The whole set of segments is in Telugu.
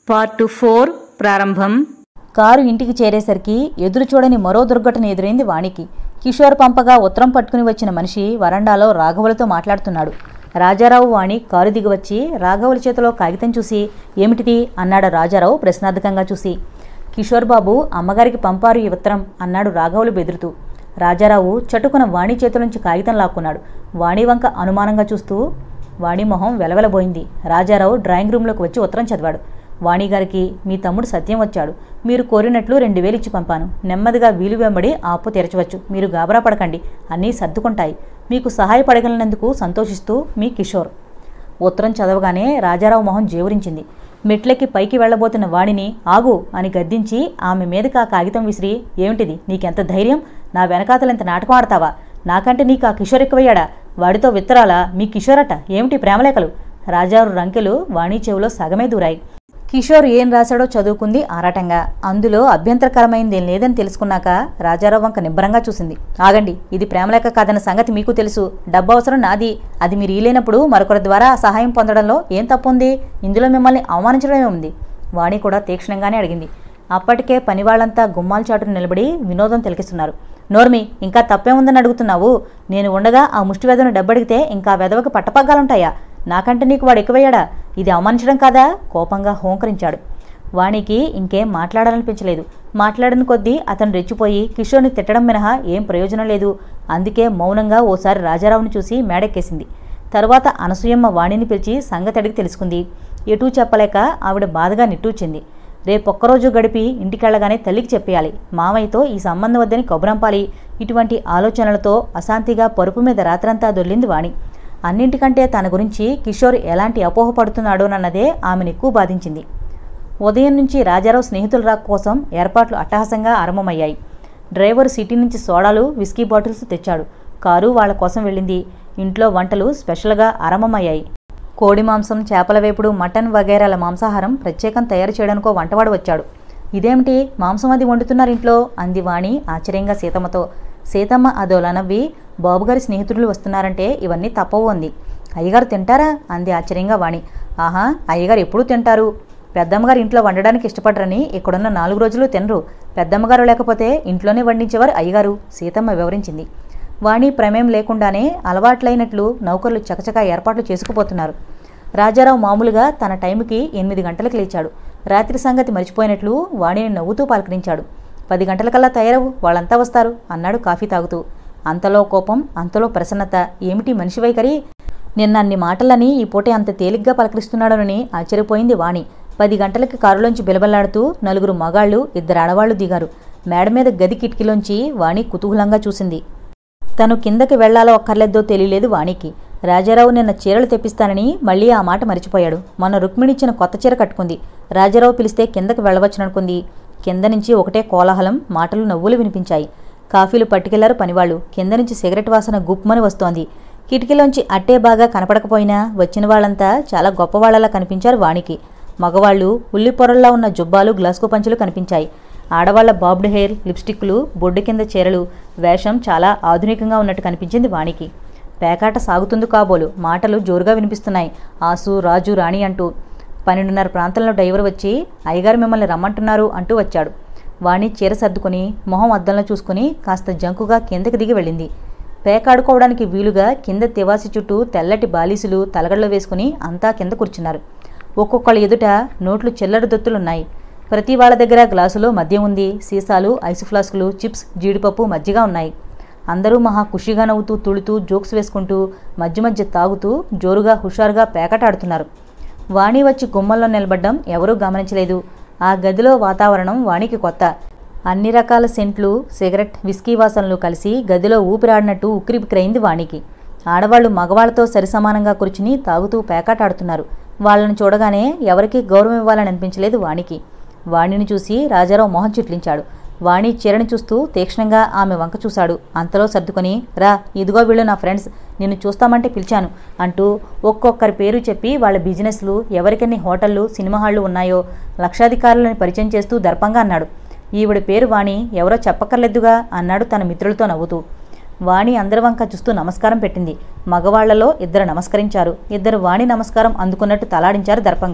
పార్ట్ ఫోర్ ప్రారంభం కారు ఇంటికి చేరేసరికి ఎదురు చూడని మరో దుర్ఘటన ఎదురైంది వాణికి కిషోర్ పంపగా ఉత్తరం పట్టుకుని వచ్చిన మనిషి వరండాలో రాఘవులతో మాట్లాడుతున్నాడు రాజారావు వాణి కారు దిగి వచ్చి రాఘవుల చేతిలో కాగితం చూసి ఏమిటిది అన్నాడు రాజారావు ప్రశ్నార్థకంగా చూసి కిషోర్ బాబు అమ్మగారికి పంపారు ఈ ఉత్తరం అన్నాడు రాఘవులు బెదురుతూ రాజారావు చటుకున వాణి చేతుల నుంచి కాగితం లాక్కున్నాడు వాణి వంక అనుమానంగా చూస్తూ వాణి మొహం వెలవెలబోయింది రాజారావు డ్రాయింగ్ రూమ్లోకి వచ్చి ఉత్తరం చదివాడు వాణి గారికి మీ తమ్ముడు సత్యం వచ్చాడు మీరు కోరినట్లు రెండు వేలు ఇచ్చి పంపాను నెమ్మదిగా వీలు వెంబడి ఆ అప్పు తెరచవచ్చు మీరు గాబరా పడకండి అన్నీ సర్దుకుంటాయి మీకు సహాయపడగలిగినందుకు సంతోషిస్తూ మీ కిషోర్ ఉత్తరం చదవగానే రాజారావు మొహం జేవురించింది మెట్లెక్కి పైకి వెళ్లబోతున్న వాణిని ఆగు అని గద్దించి ఆమె మీదకి ఆ కాగితం విసిరి ఏమిటిది నీకెంత ధైర్యం నా వెనకాతలెంత నాటకం ఆడతావా నాకంటే నీకు ఆ కిషోర్ ఎక్కువయ్యాడా వాడితో విత్తరాలా మీ కిషోరట ఏమిటి ప్రేమలేఖలు రాజారు రంకెలు వాణి చెవిలో సగమే దూరాయి కిషోర్ ఏం రాశాడో చదువుకుంది ఆరాటంగా అందులో అభ్యంతరకరమైందేం లేదని తెలుసుకున్నాక రాజారావు వంక నిబ్బరంగా చూసింది ఆగండి ఇది ప్రేమలేఖ కాదన్న సంగతి మీకు తెలుసు డబ్బు అవసరం నాది అది మీరు ఈలేనప్పుడు మరొకరి ద్వారా ఆ సహాయం పొందడంలో ఏం తప్పుంది ఇందులో మిమ్మల్ని అవమానించడమే ఉంది వాణి కూడా తీక్షణంగానే అడిగింది అప్పటికే పనివాళ్లంతా గుమ్మాల చాటును నిలబడి వినోదం తిలకిస్తున్నారు నోర్మి ఇంకా తప్పే ఉందని అడుగుతున్నావు నేను ఉండగా ఆ ముష్టి వెదను డబ్బడిగితే ఇంకా ఆ వెదవకు పట్టపగ్గాలుంటాయా నాకంటే నీకు వాడు ఎక్కువయ్యాడా ఇది అవమానించడం కాదా కోపంగా హోంకరించాడు వాణికి ఇంకేం మాట్లాడాలనిపించలేదు మాట్లాడని కొద్దీ అతను రెచ్చిపోయి కిషోర్ని తిట్టడం మినహా ఏం ప్రయోజనం లేదు అందుకే మౌనంగా ఓసారి రాజారావుని చూసి మేడెక్కేసింది తరువాత అనసూయమ్మ వాణిని పిలిచి సంగతి అడిగి తెలుసుకుంది ఎటూ చెప్పలేక ఆవిడ బాధగా నిట్టూచింది రేపొక్కరోజు గడిపి ఇంటికెళ్ళగానే తల్లికి చెప్పేయాలి మామయ్యతో ఈ సంబంధం వద్దని కబురంపాలి ఇటువంటి ఆలోచనలతో అశాంతిగా పరుపు మీద రాత్రంతా దొర్లింది వాణి అన్నింటికంటే తన గురించి కిషోర్ ఎలాంటి అపోహ పడుతున్నాడోనన్నదే ఆమెను ఎక్కువ బాధించింది ఉదయం నుంచి రాజారావు స్నేహితుల రాక కోసం ఏర్పాట్లు అట్టహాసంగా ఆరంభమయ్యాయి డ్రైవర్ సిటీ నుంచి సోడాలు విస్కీ బాటిల్స్ తెచ్చాడు కారు వాళ్ళ కోసం వెళ్ళింది ఇంట్లో వంటలు స్పెషల్గా ఆరంభమయ్యాయి కోడి మాంసం చేపల వేపుడు మటన్ వగైరాల మాంసాహారం ప్రత్యేకం తయారు చేయడానికో వంటవాడు వచ్చాడు ఇదేమిటి మాంసం అది వండుతున్నారు ఇంట్లో అంది వాణి ఆశ్చర్యంగా సీతమ్మతో సీతమ్మ అదోలా నవ్వి బాబుగారి స్నేహితులు వస్తున్నారంటే ఇవన్నీ తప్పవు అంది అయ్యగారు తింటారా అంది ఆశ్చర్యంగా వాణి ఆహా అయ్యగారు ఎప్పుడూ తింటారు పెద్దమ్మగారు ఇంట్లో వండడానికి ఇష్టపడరని ఇక్కడున్న నాలుగు రోజులు తినరు పెద్దమ్మగారు లేకపోతే ఇంట్లోనే వండించేవారు అయ్యగారు సీతమ్మ వివరించింది వాణి ప్రమేయం లేకుండానే అలవాట్లైనట్లు నౌకర్లు చకచకా ఏర్పాట్లు చేసుకుపోతున్నారు రాజారావు మామూలుగా తన టైంకి ఎనిమిది గంటలకు లేచాడు రాత్రి సంగతి మర్చిపోయినట్లు వాణిని నవ్వుతూ పలకరించాడు పది గంటలకల్లా తయారవు వాళ్ళంతా వస్తారు అన్నాడు కాఫీ తాగుతూ అంతలో కోపం అంతలో ప్రసన్నత ఏమిటి మనిషి వైఖరి నిన్న అన్ని మాటలని ఈ పూటే అంత తేలిగ్గా పలకరిస్తున్నాడనని ఆశ్చర్యపోయింది వాణి పది గంటలకి కారులోంచి బిలబల్లాడుతూ నలుగురు మగాళ్ళు ఇద్దరు ఆడవాళ్లు దిగారు మేడ మీద గది కిటికీలోంచి వాణి కుతూహలంగా చూసింది తను కిందకి వెళ్లాలో అక్కర్లేదో తెలియలేదు వాణికి రాజారావు నిన్న చీరలు తెప్పిస్తానని మళ్ళీ ఆ మాట మరిచిపోయాడు మొన్న రుక్మిణిచ్చిన కొత్త చీర కట్టుకుంది రాజారావు పిలిస్తే కిందకి వెళ్ళవచ్చుననుకుంది కింద నుంచి ఒకటే కోలాహలం మాటలు నవ్వులు వినిపించాయి కాఫీలు పట్టుకెళ్లారు పనివాళ్లు కింద నుంచి సిగరెట్ వాసన గుప్మని వస్తోంది కిటికీలోంచి అట్టే బాగా కనపడకపోయినా వచ్చిన వాళ్ళంతా చాలా గొప్పవాళ్లలా కనిపించారు వాణికి మగవాళ్ళు ఉల్లి పొరల్లో ఉన్న జుబ్బాలు గ్లాస్కో పంచులు కనిపించాయి ఆడవాళ్ల బాబ్డ్ హెయిర్ లిప్స్టిక్లు బొడ్డు కింద చీరలు వేషం చాలా ఆధునికంగా ఉన్నట్టు కనిపించింది వాణికి పేకాట సాగుతుంది కాబోలు మాటలు జోరుగా వినిపిస్తున్నాయి ఆసు రాజు రాణి అంటూ పన్నెండున్నర ప్రాంతంలో డ్రైవర్ వచ్చి అయ్యగారు మిమ్మల్ని రమ్మంటున్నారు అంటూ వచ్చాడు వాణి చీర సర్దుకుని మొహం అద్దంలో చూసుకుని కాస్త జంకుగా కిందకి దిగి వెళ్ళింది పేకాడుకోవడానికి వీలుగా కింద తివాసి చుట్టూ తెల్లటి బాలీసులు తలగడలో వేసుకుని అంతా కింద కూర్చున్నారు ఒక్కొక్కళ్ళ ఎదుట నోట్లు చిల్లర దొత్తులున్నాయి ప్రతి వాళ్ళ దగ్గర గ్లాసులో మద్యం ఉంది సీసాలు ఐస్ ఫ్లాస్కులు చిప్స్ జీడిపప్పు మజ్జిగ ఉన్నాయి అందరూ మహా ఖుషిగా నవ్వుతూ తుడుతూ జోక్స్ వేసుకుంటూ మధ్య మధ్య తాగుతూ జోరుగా హుషారుగా పేకటాడుతున్నారు వాణి వచ్చి గుమ్మల్లో నిలబడ్డం ఎవరూ గమనించలేదు ఆ గదిలో వాతావరణం వాణికి కొత్త అన్ని రకాల సెంట్లు సిగరెట్ విస్కీ వాసనలు కలిసి గదిలో ఊపిరాడినట్టు ఉక్కిరిబిక్కిరైంది వాణికి ఆడవాళ్లు మగవాళ్లతో సరిసమానంగా కూర్చుని తాగుతూ పేకాటాడుతున్నారు వాళ్ళని చూడగానే ఎవరికీ గౌరవం ఇవ్వాలని అనిపించలేదు వాణికి వాణిని చూసి రాజారావు మొహం చిట్లించాడు వాణి చీరని చూస్తూ తీక్షణంగా ఆమె వంక చూశాడు అంతలో సర్దుకొని రా ఇదిగో వీళ్ళు నా ఫ్రెండ్స్ నిన్ను చూస్తామంటే పిలిచాను అంటూ ఒక్కొక్కరి పేరు చెప్పి వాళ్ళ బిజినెస్లు ఎవరికెన్ని హోటళ్ళు సినిమా హాళ్ళు ఉన్నాయో లక్షాధికారులను పరిచయం చేస్తూ దర్పంగా అన్నాడు ఈవిడ పేరు వాణి ఎవరో చెప్పక్కర్లేదుగా అన్నాడు తన మిత్రులతో నవ్వుతూ వాణి అందరి వంక చూస్తూ నమస్కారం పెట్టింది మగవాళ్లలో ఇద్దరు నమస్కరించారు ఇద్దరు వాణి నమస్కారం అందుకున్నట్టు తలాడించారు దర్పంగా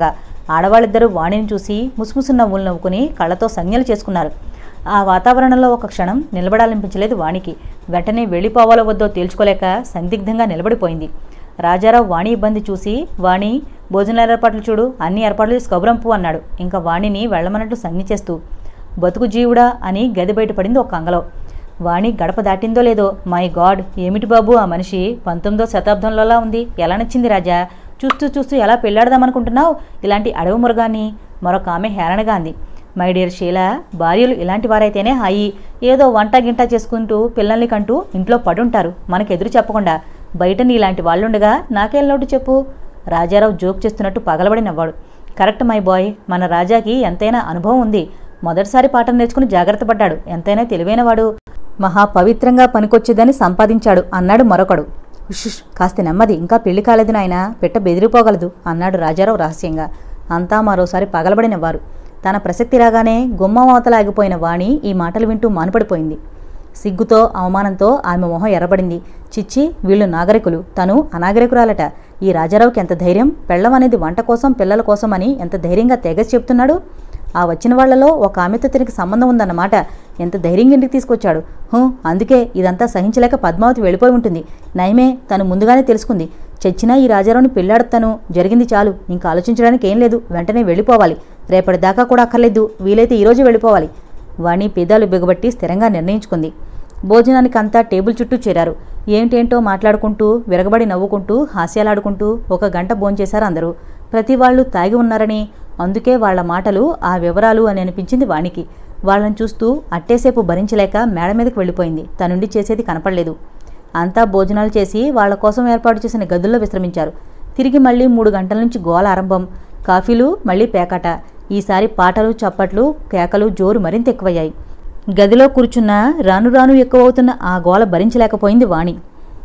ఆడవాళ్ళిద్దరూ వాణిని చూసి ముసుముసు నవ్వులు నవ్వుకుని కళ్ళతో సంజ్ఞలు చేసుకున్నారు ఆ వాతావరణంలో ఒక క్షణం నిలబడాలనిపించలేదు వాణికి వెంటనే వెళ్ళిపోవాలో వద్దో తేల్చుకోలేక సందిగ్ధంగా నిలబడిపోయింది రాజారావు వాణి ఇబ్బంది చూసి వాణి భోజనాల ఏర్పాట్లు చూడు అన్ని ఏర్పాట్లు చేసి కబురంపు అన్నాడు ఇంకా వాణిని వెళ్ళమన్నట్టు సంజ్ఞ చేస్తూ బతుకు జీవుడా అని గది బయటపడింది ఒక అంగలో వాణి గడప దాటిందో లేదో మై గాడ్ ఏమిటి బాబు ఆ మనిషి పంతొమ్మిదో శతాబ్దంలోలా ఉంది ఎలా నచ్చింది రాజా చూస్తూ చూస్తూ ఎలా పెళ్ళాడదామనుకుంటున్నావు ఇలాంటి అడవి మురగాన్ని మరొక ఆమె హేళనగా అంది మై డియర్ షీల భార్యలు ఇలాంటి వారైతేనే హాయి ఏదో వంట గింట చేసుకుంటూ పిల్లల్ని కంటూ ఇంట్లో పడుంటారు మనకు ఎదురు చెప్పకుండా బయట నీలాంటి వాళ్ళుండగా నాకేం లోటు చెప్పు రాజారావు జోక్ చేస్తున్నట్టు పగలబడి నవ్వాడు కరెక్ట్ మై బాయ్ మన రాజాకి ఎంతైనా అనుభవం ఉంది మొదటిసారి పాఠం నేర్చుకుని జాగ్రత్త పడ్డాడు ఎంతైనా తెలివైనవాడు మహా పవిత్రంగా పనికొచ్చేదని సంపాదించాడు అన్నాడు మరొకడు ఉషుష్ కాస్త నెమ్మది ఇంకా పెళ్లి కాలేదు నాయనా పెట్ట బెదిరిపోగలదు అన్నాడు రాజారావు రహస్యంగా అంతా మరోసారి పగలబడినవారు తన ప్రసక్తి రాగానే గుమ్మం అవతల ఆగిపోయిన వాణి ఈ మాటలు వింటూ మానుపడిపోయింది సిగ్గుతో అవమానంతో ఆమె మొహం ఎర్రబడింది చిచ్చి వీళ్ళు నాగరికులు తను అనాగరికురాలట ఈ రాజారావుకి ఎంత ధైర్యం పెళ్ళం అనేది వంట కోసం పిల్లల కోసం అని ఎంత ధైర్యంగా తెగసి చెప్తున్నాడు ఆ వచ్చిన వాళ్లలో ఒక ఆమెతో తిరిగి సంబంధం ఉందన్నమాట ఎంత ధైర్యంగా ఇంటికి తీసుకొచ్చాడు హూ అందుకే ఇదంతా సహించలేక పద్మావతి వెళ్ళిపోయి ఉంటుంది నయమే తను ముందుగానే తెలుసుకుంది చచ్చినా ఈ రాజారావుని పెళ్ళాడుతాను జరిగింది చాలు ఇంకా ఆలోచించడానికి ఏం లేదు వెంటనే వెళ్ళిపోవాలి రేపటిదాకా కూడా అక్కర్లేదు వీలైతే ఈరోజు వెళ్ళిపోవాలి వాణి పెదాలు బిగబట్టి స్థిరంగా నిర్ణయించుకుంది భోజనానికి అంతా టేబుల్ చుట్టూ చేరారు ఏంటేంటో మాట్లాడుకుంటూ విరగబడి నవ్వుకుంటూ హాస్యాలాడుకుంటూ ఒక గంట భోంచేశారు అందరూ ప్రతి వాళ్ళు తాగి ఉన్నారని అందుకే వాళ్ళ మాటలు ఆ వివరాలు అని అనిపించింది వాణికి వాళ్ళని చూస్తూ అట్టేసేపు భరించలేక మేడ మీదకి వెళ్ళిపోయింది తనుండి చేసేది కనపడలేదు అంతా భోజనాలు చేసి వాళ్ళ కోసం ఏర్పాటు చేసిన గదుల్లో విశ్రమించారు తిరిగి మళ్ళీ మూడు గంటల నుంచి గోల ఆరంభం కాఫీలు మళ్ళీ పేకాట ఈసారి పాటలు చప్పట్లు కేకలు జోరు మరింత ఎక్కువయ్యాయి గదిలో కూర్చున్న రాను రాను ఎక్కువవుతున్న ఆ గోల భరించలేకపోయింది వాణి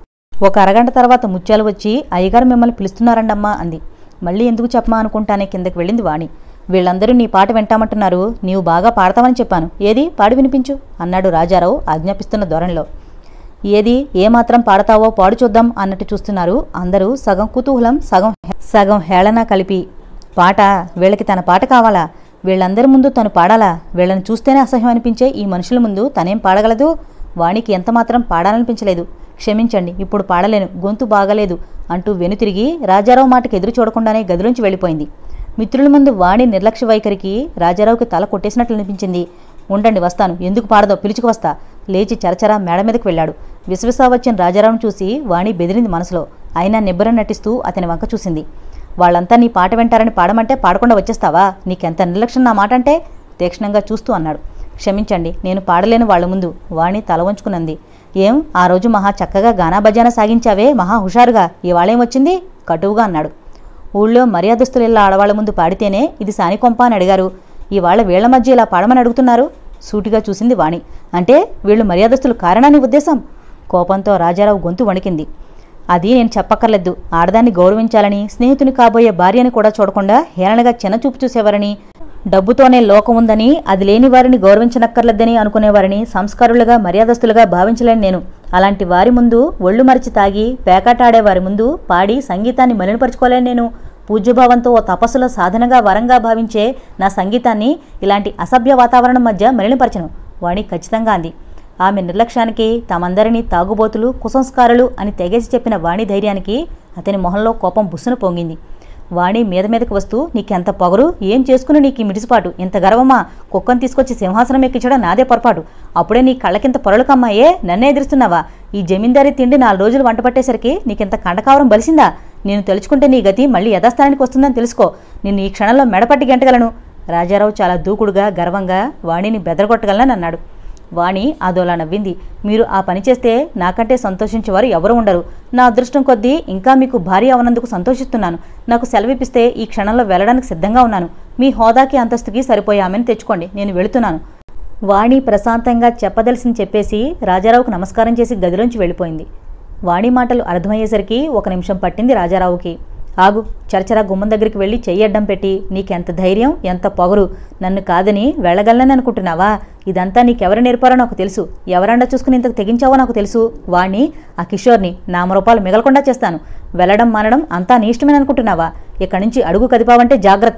ఒక అరగంట తర్వాత ముత్యాలు వచ్చి అయ్యగారు మిమ్మల్ని పిలుస్తున్నారండమ్మా అంది మళ్ళీ ఎందుకు చెప్పమా అనుకుంటానే కిందకి వెళ్ళింది వాణి వీళ్ళందరూ నీ పాట వింటామంటున్నారు నీవు బాగా పాడతావని చెప్పాను ఏది పాడి వినిపించు అన్నాడు రాజారావు ఆజ్ఞాపిస్తున్న ధోరణిలో ఏది ఏమాత్రం పాడతావో పాడు చూద్దాం అన్నట్టు చూస్తున్నారు అందరూ సగం కుతూహలం సగం సగం హేళన కలిపి పాట వీళ్ళకి తన పాట కావాలా వీళ్ళందరి ముందు తను పాడాలా వీళ్ళని చూస్తేనే అసహ్యం అనిపించే ఈ మనుషుల ముందు తనేం పాడగలదు వాణికి ఎంతమాత్రం పాడాలనిపించలేదు క్షమించండి ఇప్పుడు పాడలేను గొంతు బాగలేదు అంటూ వెనుతిరిగి రాజారావు మాటకి ఎదురు చూడకుండానే గదిలోంచి వెళ్ళిపోయింది మిత్రుల ముందు వాణి నిర్లక్ష్య వైఖరికి రాజారావుకి తల కొట్టేసినట్లు అనిపించింది ఉండండి వస్తాను ఎందుకు పాడదో పిలుచుకు వస్తా లేచి చరచరా మేడ మీదకి వెళ్ళాడు విశ్వసా వచ్చిన రాజారావును చూసి వాణి బెదిరింది మనసులో అయినా నిబ్బరం నటిస్తూ అతని వంక చూసింది వాళ్ళంతా నీ పాట వింటారని పాడమంటే పాడకుండా వచ్చేస్తావా నీకెంత నిర్లక్ష్యం నా మాట అంటే తీక్షణంగా చూస్తూ అన్నాడు క్షమించండి నేను పాడలేను వాళ్ళ ముందు వాణి తల వంచుకునంది ఏం ఆ రోజు మహా చక్కగా గానా బజానా సాగించావే మహా హుషారుగా ఇవాళేం వచ్చింది కటువుగా అన్నాడు ఊళ్ళో మర్యాదస్తులు ఇలా ఆడవాళ్ళ ముందు పాడితేనే ఇది సానికొంప అని అడిగారు ఇవాళ వీళ్ల మధ్య ఇలా పాడమని అడుగుతున్నారు సూటిగా చూసింది వాణి అంటే వీళ్ళు మర్యాదస్తులు కారణాన్ని ఉద్దేశం కోపంతో రాజారావు గొంతు వణికింది అది నేను చెప్పక్కర్లేదు ఆడదాన్ని గౌరవించాలని స్నేహితుని కాబోయే భార్యని కూడా చూడకుండా హేళనగా చిన్నచూపు చూసేవారని డబ్బుతోనే లోకం ఉందని అది లేని వారిని గౌరవించనక్కర్లేదని అనుకునేవారిని సంస్కారులుగా మర్యాదస్తులుగా భావించలేను నేను అలాంటి వారి ముందు ఒళ్ళు మరిచి తాగి పేకాటాడే వారి ముందు పాడి సంగీతాన్ని మలినపరుచుకోలేను నేను పూజ్యభావంతో ఓ తపస్సుల సాధనగా వరంగా భావించే నా సంగీతాన్ని ఇలాంటి అసభ్య వాతావరణం మధ్య మలినపరచను వాణి ఖచ్చితంగా అంది ఆమె నిర్లక్ష్యానికి తమందరినీ తాగుబోతులు కుసంస్కారులు అని తెగేసి చెప్పిన వాణి ధైర్యానికి అతని మొహంలో కోపం బుస్సును పొంగింది వాణి మీద మీదకి వస్తూ నీకెంత పొగరు ఏం చేసుకుని నీకు ఈ మిడిసిపాటు ఇంత గర్వమా కుక్కను తీసుకొచ్చి సింహాసనం ఎక్కించడం నాదే పొరపాటు అప్పుడే నీ కళ్ళకింత పొరలు కమ్మాయే నన్నే ఎదురుస్తున్నావా ఈ జమీందారీ తిండి నాలుగు రోజులు వంట పట్టేసరికి నీకింత కండకావరం బలిసిందా నేను తెలుసుకుంటే నీ గతి మళ్ళీ యథాస్థానానికి వస్తుందని తెలుసుకో నిన్ను ఈ క్షణంలో మెడపట్టి గెంటగలను రాజారావు చాలా దూకుడుగా గర్వంగా వాణిని బెదరగొట్టగలనని అన్నాడు వాణి అదోలా నవ్వింది మీరు ఆ పని చేస్తే నాకంటే సంతోషించేవారు ఎవరు ఉండరు నా అదృష్టం కొద్దీ ఇంకా మీకు భార్య అవనందుకు సంతోషిస్తున్నాను నాకు సెలవిప్పిస్తే ఈ క్షణంలో వెళ్ళడానికి సిద్ధంగా ఉన్నాను మీ హోదాకి అంతస్తుకి సరిపోయే ఆమెను తెచ్చుకోండి నేను వెళుతున్నాను వాణి ప్రశాంతంగా చెప్పదలసింది చెప్పేసి రాజారావుకు నమస్కారం చేసి గదిలోంచి వెళ్ళిపోయింది వాణి మాటలు అర్థమయ్యేసరికి ఒక నిమిషం పట్టింది రాజారావుకి ఆగు చరచరా గుమ్మం దగ్గరికి వెళ్ళి చెయ్యి అడ్డం పెట్టి నీకెంత ధైర్యం ఎంత పొగరు నన్ను కాదని వెళ్ళగలనని అనుకుంటున్నావా ఇదంతా నీకెవరు నేర్పారో నాకు తెలుసు ఎవరండా చూసుకుని ఇంతకు తెగించావో నాకు తెలుసు వాణ్ణి ఆ కిషోర్ని నామరూపాలు మిగలకుండా చేస్తాను వెళ్ళడం మానడం అంతా నీ ఇష్టమని అనుకుంటున్నావా ఇక్కడి నుంచి అడుగు కదిపావంటే జాగ్రత్త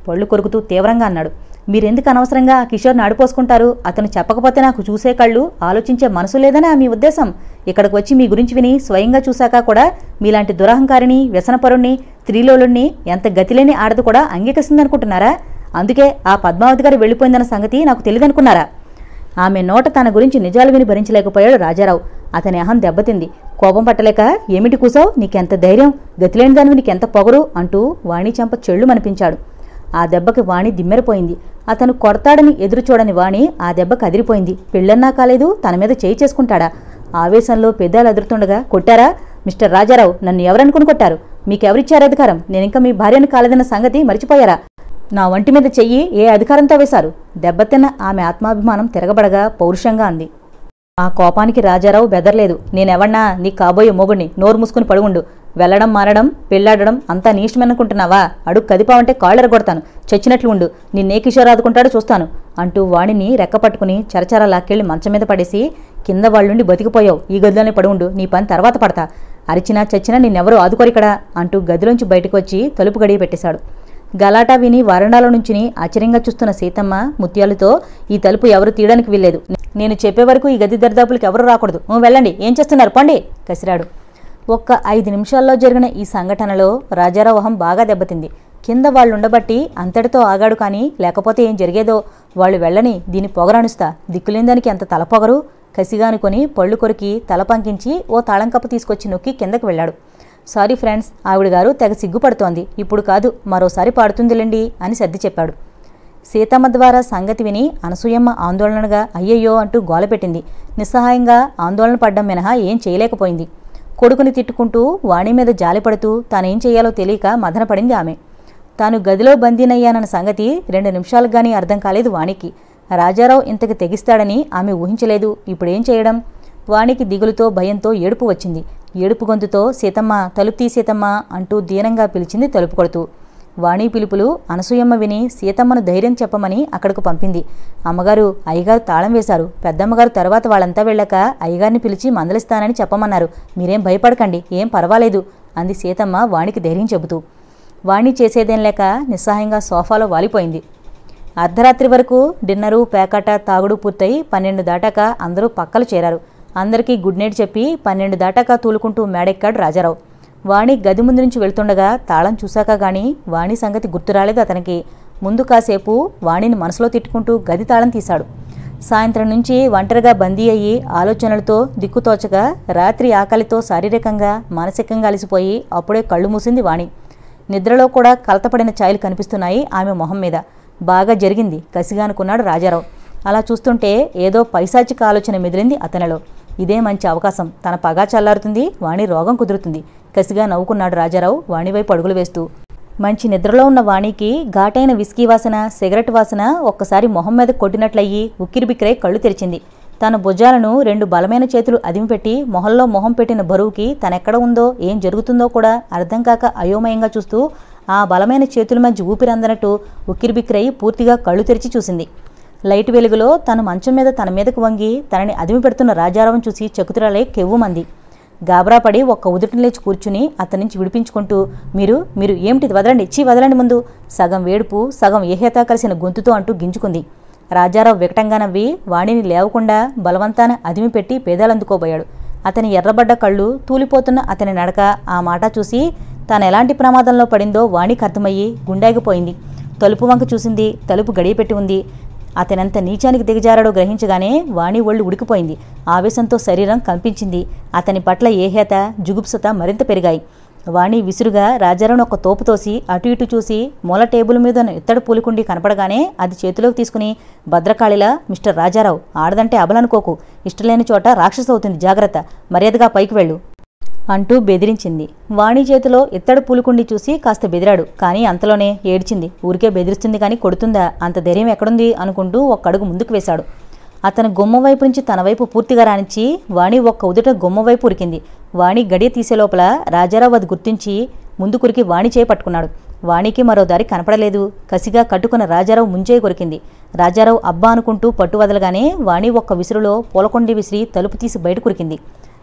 పళ్ళు కొరుకుతూ తీవ్రంగా అన్నాడు మీరెందుకు అనవసరంగా ఆ కిషోర్ని ఆడిపోసుకుంటారు అతను చెప్పకపోతే నాకు చూసే కళ్ళు ఆలోచించే మనసు లేదనా మీ ఉద్దేశం ఇక్కడికి వచ్చి మీ గురించి విని స్వయంగా చూశాక కూడా మీలాంటి దురహంకారిని వ్యసనపరుణ్ణి త్రీలోలుణ్ణి ఎంత గతిలేని ఆడదు కూడా అంగీకరిస్తుందనుకుంటున్నారా అందుకే ఆ పద్మావతి గారు వెళ్ళిపోయిందన్న సంగతి నాకు తెలియదనుకున్నారా ఆమె నోట తన గురించి నిజాలు విని భరించలేకపోయాడు రాజారావు అతని అహం దెబ్బతింది కోపం పట్టలేక ఏమిటి కూసావు నీకెంత ధైర్యం గతిలేని దానివి నీకెంత పొగరు అంటూ వాణి చెంప చెళ్ళు మనిపించాడు ఆ దెబ్బకి వాణి దిమ్మెరపోయింది అతను కొడతాడని ఎదురు చూడని వాణి ఆ దెబ్బ కదిరిపోయింది పెళ్ళన్నా కాలేదు తన మీద చేయి చేసుకుంటాడా ఆవేశంలో పెదాలు అదురుతుండగా కొట్టారా మిస్టర్ రాజారావు నన్ను ఎవరనుకుని కొట్టారు మీకెవరిచ్చారు అధికారం నేనింకా మీ భార్యను కాలేదన్న సంగతి మర్చిపోయారా నా వంటి మీద చెయ్యి ఏ అధికారంతో వేశారు దెబ్బతిన్న ఆమె ఆత్మాభిమానం తిరగబడగా పౌరుషంగా అంది ఆ కోపానికి రాజారావు బెదరలేదు నేనెవన్నా నీ కాబోయే మొగుడిని నోరు మూసుకుని పడుగుండు వెళ్ళడం మారడం పెళ్లాడడం అంతా నీ ఇష్టమనుకుంటున్నావా అడుగు కదిపావంటే కాళ్ళెరగొడతాను చచ్చినట్లు ఉండు నిన్నే కిషోర్ ఆదుకుంటాడో చూస్తాను అంటూ వాణిని రెక్కపట్టుకుని చరచర లాక్కెళ్ళి మంచం మీద పడేసి కింద వాళ్ళుండి బతికిపోయావు ఈ గదిలోనే పడుండు నీ పని తర్వాత పడతా అరిచినా చచ్చినా నిన్నెవరూ ఆదుకోరికడా అంటూ గదిలోంచి బయటకు వచ్చి తలుపు గడియ పెట్టేశాడు గలాటా విని వరండాలో నుంచుని ఆశ్చర్యంగా చూస్తున్న సీతమ్మ ముత్యాలతో ఈ తలుపు ఎవరు తీయడానికి వీల్లేదు నేను చెప్పే వరకు ఈ గది దరిదాపులకు ఎవరు రాకూడదు "ఊ, వెళ్ళండి ఏం చేస్తున్నారు పండి కసిరాడు ఒక్క ఐదు నిమిషాల్లో జరిగిన ఈ సంఘటనలో రాజారావు అహం బాగా దెబ్బతింది కింద వాళ్ళుండబట్టి అంతటితో ఆగాడు కానీ లేకపోతే ఏం జరిగేదో వాళ్ళు వెళ్ళని దీని పొగరనుస్తా దిక్కులేందానికి ఎంత తలపొగరు కసిగా అనుకొని పళ్ళు కొరికి తల పంకించి ఓ తాళంకప్ప తీసుకొచ్చి నొక్కి కిందకి వెళ్ళాడు సారీ ఫ్రెండ్స్ ఆవిడ గారు తెగ సిగ్గుపడుతోంది ఇప్పుడు కాదు మరోసారి పాడుతుందిలేండి అని సర్ది చెప్పాడు సీతమ్మ ద్వారా సంగతి విని అనసూయమ్మ ఆందోళనగా అయ్యయ్యో అంటూ గోలపెట్టింది నిస్సహాయంగా ఆందోళన పడ్డం మినహా ఏం చేయలేకపోయింది కొడుకుని తిట్టుకుంటూ వాణి మీద జాలిపడుతూ తానేం చేయాలో తెలియక మదనపడింది ఆమె తాను గదిలో బందీనయ్యానన్న సంగతి రెండు నిమిషాలకు గానీ అర్థం కాలేదు వాణికి రాజారావు ఇంతకు తెగిస్తాడని ఆమె ఊహించలేదు ఇప్పుడేం చేయడం వాణికి దిగులుతో భయంతో ఏడుపు వచ్చింది ఏడుపు గొంతుతో సీతమ్మ తలుపు తీ సీతమ్మ అంటూ దీనంగా పిలిచింది తలుపు కొడుతూ వాణి పిలుపులు అనసూయమ్మ విని సీతమ్మను ధైర్యం చెప్పమని అక్కడకు పంపింది అమ్మగారు అయ్యగారు తాళం వేశారు పెద్దమ్మగారు తర్వాత వాళ్ళంతా వెళ్ళాక అయ్యగారిని పిలిచి మందలిస్తానని చెప్పమన్నారు మీరేం భయపడకండి ఏం పర్వాలేదు అంది సీతమ్మ వాణికి ధైర్యం చెబుతూ వాణి చేసేదేం లేక నిస్సహాయంగా సోఫాలో వాలిపోయింది అర్ధరాత్రి వరకు డిన్నరు పేకాట తాగుడు పూర్తయి పన్నెండు దాటాక అందరూ పక్కలు చేరారు అందరికీ గుడ్ నైట్ చెప్పి పన్నెండు దాటాక తూలుకుంటూ మేడెక్కాడు రాజారావు వాణి గది ముందు నుంచి వెళ్తుండగా తాళం చూశాక గాని వాణి సంగతి గుర్తురాలేదు అతనికి ముందు కాసేపు వాణిని మనసులో తిట్టుకుంటూ గది తాళం తీశాడు సాయంత్రం నుంచి ఒంటరిగా బందీ అయ్యి ఆలోచనలతో దిక్కుతోచగా రాత్రి ఆకలితో శారీరకంగా మానసికంగా అలసిపోయి అప్పుడే కళ్ళు మూసింది వాణి నిద్రలో కూడా కలతపడిన ఛాయలు కనిపిస్తున్నాయి ఆమె మొహం మీద బాగా జరిగింది కసిగా అనుకున్నాడు రాజారావు అలా చూస్తుంటే ఏదో పైశాచిక ఆలోచన మెదిలింది అతనిలో ఇదే మంచి అవకాశం తన పగా చల్లారుతుంది వాణి రోగం కుదురుతుంది కసిగా నవ్వుకున్నాడు రాజారావు వాణి వైపు అడుగులు వేస్తూ మంచి నిద్రలో ఉన్న వాణికి ఘాటైన విస్కీ వాసన సిగరెట్ వాసన ఒక్కసారి మొహం మీద కొట్టినట్లయి ఉక్కిరిబిక్కిరై కళ్ళు తెరిచింది తన భుజాలను రెండు బలమైన చేతులు అదిమిపెట్టి మొహంలో మొహం పెట్టిన బరువుకి తనెక్కడ ఉందో ఏం జరుగుతుందో కూడా అర్థం కాక అయోమయంగా చూస్తూ ఆ బలమైన చేతుల మధ్య ఊపిరందనట్టు ఉక్కిరిబిక్కిరై పూర్తిగా కళ్ళు తెరిచి చూసింది లైట్ వెలుగులో తన మంచం మీద తన మీదకు వంగి తనని అదిమి పెడుతున్న రాజారావం చూసి చకుతురాలై కెవ్వుమంది గాబరా పడి ఒక్క ఉదుటిని లేచి కూర్చుని అతని నుంచి విడిపించుకుంటూ మీరు మీరు ఏమిటి వదలండి ఇచ్చి వదలండి ముందు సగం వేడుపు సగం ఏహేతా కలిసిన గొంతుతో అంటూ గింజుకుంది రాజారావు వికటంగా నవ్వి వాణిని లేవకుండా బలవంతాన అదిమి పెట్టి పేదాలందుకోబోయాడు అతని ఎర్రబడ్డ కళ్ళు తూలిపోతున్న అతని నడక ఆ మాట చూసి తాను ఎలాంటి ప్రమాదంలో పడిందో వాణికి అర్థమయ్యి గుండాగిపోయింది తలుపు వంక చూసింది తలుపు గడియపెట్టి ఉంది అతనెంత నీచానికి దిగజారాడో గ్రహించగానే వాణి ఒళ్ళు ఉడికిపోయింది ఆవేశంతో శరీరం కంపించింది అతని పట్ల ఏహేత జుగుప్సత మరింత పెరిగాయి వాణి విసురుగా రాజారావును ఒక తోపు తోసి అటు ఇటు చూసి మూల టేబుల్ మీద ఉన్న ఇత్తడి పూలికుండి కనపడగానే అది చేతిలోకి తీసుకుని భద్రకాళిలా మిస్టర్ రాజారావు ఆడదంటే అబలనుకోకు ఇష్టలేని చోట రాక్షస అవుతుంది జాగ్రత్త మర్యాదగా పైకి వెళ్ళు అంటూ బెదిరించింది వాణి చేతిలో ఇత్తడి పూలుకుండి చూసి కాస్త బెదిరాడు కానీ అంతలోనే ఏడ్చింది ఊరికే బెదిరిస్తుంది కానీ కొడుతుందా అంత ధైర్యం ఎక్కడుంది అనుకుంటూ ఒక్క అడుగు ముందుకు వేశాడు అతను గుమ్మ వైపు నుంచి తన వైపు పూర్తిగా రానిచ్చి వాణి ఒక్క ఉదుట గుమ్మ వైపు ఉరికింది వాణి గడియ తీసే లోపల రాజారావు అది గుర్తించి ముందు కురికి వాణి చేయి పట్టుకున్నాడు వాణికి మరో దారి కనపడలేదు కసిగా కట్టుకున్న రాజారావు ముంజే కొరికింది రాజారావు అబ్బా అనుకుంటూ పట్టు వదలగానే వాణి ఒక్క విసురులో పూలకొండి విసిరి తలుపు తీసి బయట కురికింది